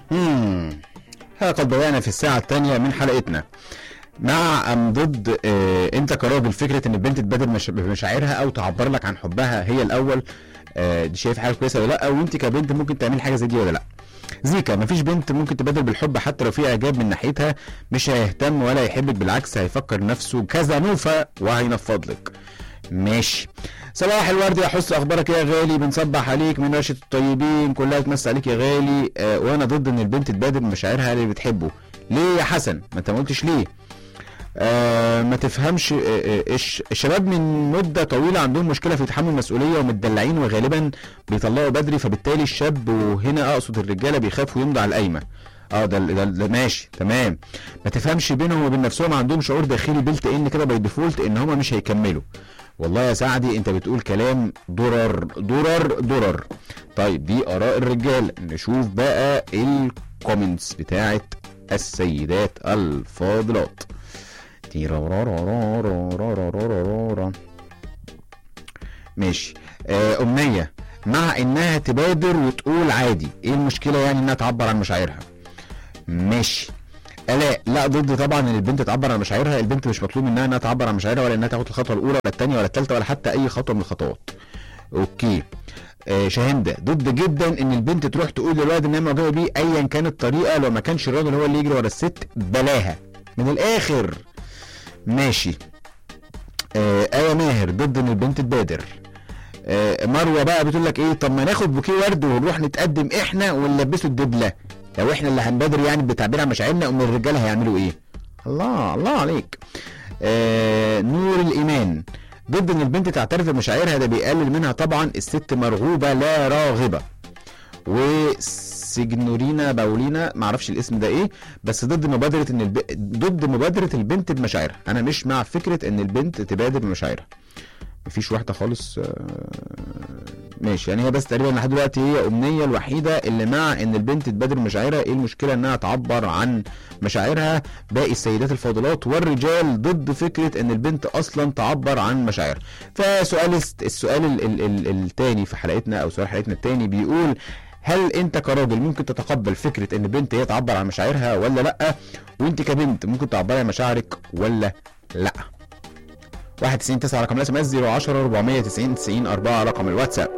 مم. ها قد بدأنا في الساعة الثانية من حلقتنا مع أم ضد آه أنت كراجل فكرة إن البنت تبادر مش بمشاعرها أو تعبر لك عن حبها هي الأول آه دي شايف حاجة كويسة ولا لأ وأنت كبنت ممكن تعمل حاجة زي دي ولا لأ زيكا مفيش بنت ممكن تبادر بالحب حتى لو في اعجاب من ناحيتها مش هيهتم ولا يحبك بالعكس هيفكر نفسه كزنوفة وهينفض لك ماشي صباح الورد يا حس اخبارك إيه يا غالي بنصبح عليك من رشة الطيبين كلها تمس عليك يا غالي آه وانا ضد ان البنت تبادر بمشاعرها اللي بتحبه ليه يا حسن ما انت ما قلتش ليه آه ما تفهمش آه آه الش- الشباب من مدة طويلة عندهم مشكلة في تحمل المسؤولية ومتدلعين وغالبا بيطلعوا بدري فبالتالي الشاب وهنا اقصد الرجالة بيخافوا يمضوا على القايمة اه ده, ده, ده ماشي تمام ما تفهمش بينهم وبين نفسهم عندهم شعور داخلي بيلت ان كده باي ديفولت ان هما مش هيكملوا والله يا سعدي انت بتقول كلام درر درر درر طيب دي اراء الرجال نشوف بقى الكومنتس بتاعت السيدات الفاضلات تيرارارارارارارارارارا. ماشي آه أمنية مع إنها تبادر وتقول عادي إيه المشكلة يعني إنها تعبر عن مشاعرها ماشي آلاء لا ضد طبعا ان البنت تعبر عن مشاعرها البنت مش مطلوب منها انها تعبر عن مشاعرها ولا انها تاخد الخطوه الاولى ولا الثانيه ولا الثالثه ولا حتى اي خطوه من الخطوات اوكي آه شاهندة ضد جدا ان البنت تروح تقول للولد انها معجبه بيه ايا كانت الطريقه لو ما كانش الراجل هو اللي يجري ورا الست بلاها من الاخر ماشي آه آية ماهر ضد ان البنت تبادر آه مروه بقى بتقول لك ايه طب ما ناخد بوكيه ورد ونروح نتقدم احنا ونلبسه الدبله لو احنا اللي هنبادر يعني بالتعبير عن مشاعرنا ام الرجاله هيعملوا ايه الله الله عليك آه نور الايمان ضد ان البنت تعترف بمشاعرها ده بيقلل منها طبعا الست مرغوبه لا راغبه وسيجنورينا باولينا معرفش الاسم ده ايه بس ضد مبادره ان الب... ضد مبادره البنت بمشاعرها انا مش مع فكره ان البنت تبادر بمشاعرها مفيش واحده خالص آه، ماشي يعني هي بس تقريبا لحد دلوقتي هي امنيه الوحيده اللي مع ان البنت تبادر بمشاعرها ايه المشكله انها تعبر عن مشاعرها باقي السيدات الفاضلات والرجال ضد فكره ان البنت اصلا تعبر عن مشاعرها فسؤال الس- السؤال ال- ال- ال- التاني في حلقتنا او سؤال حلقتنا التاني بيقول هل انت كراجل ممكن تتقبل فكره ان البنت هي تعبر عن مشاعرها ولا لا وانت كبنت ممكن تعبري عن مشاعرك ولا لا 91 9 رقم الاس ام اس 010 490 90 4 رقم الواتساب